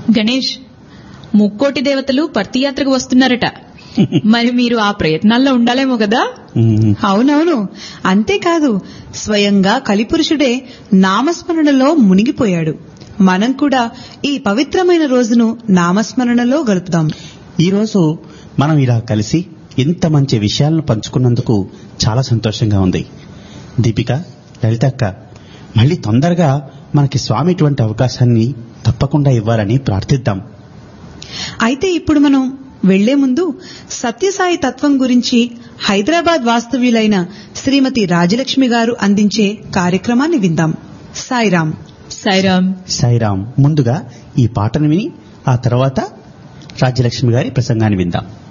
గణేష్ ముక్కోటి దేవతలు పర్తియాత్రకు వస్తున్నారట మరి మీరు ఆ ప్రయత్నాల్లో ఉండాలేమో కదా ఉమ్, అవునవును అంతేకాదు స్వయంగా కలిపురుషుడే నామస్మరణలో మునిగిపోయాడు మనం కూడా ఈ పవిత్రమైన రోజును నామస్మరణలో గడుపుదాం ఈరోజు మనం ఇలా కలిసి ఇంత మంచి విషయాలను పంచుకున్నందుకు చాలా సంతోషంగా ఉంది దీపిక లలితక్క మళ్ళీ తొందరగా మనకి స్వామి ఇటువంటి అవకాశాన్ని తప్పకుండా ఇవ్వాలని ప్రార్థిద్దాం అయితే ఇప్పుడు మనం వెళ్లే ముందు సత్యసాయి తత్వం గురించి హైదరాబాద్ వాస్తవ్యులైన శ్రీమతి రాజలక్ష్మి గారు అందించే కార్యక్రమాన్ని విందాం సాయిరాం సాయిరామ్ సాయిరాం ముందుగా ఈ పాటను విని ఆ తర్వాత రాజ్యలక్ష్మి గారి ప్రసంగాన్ని విందాం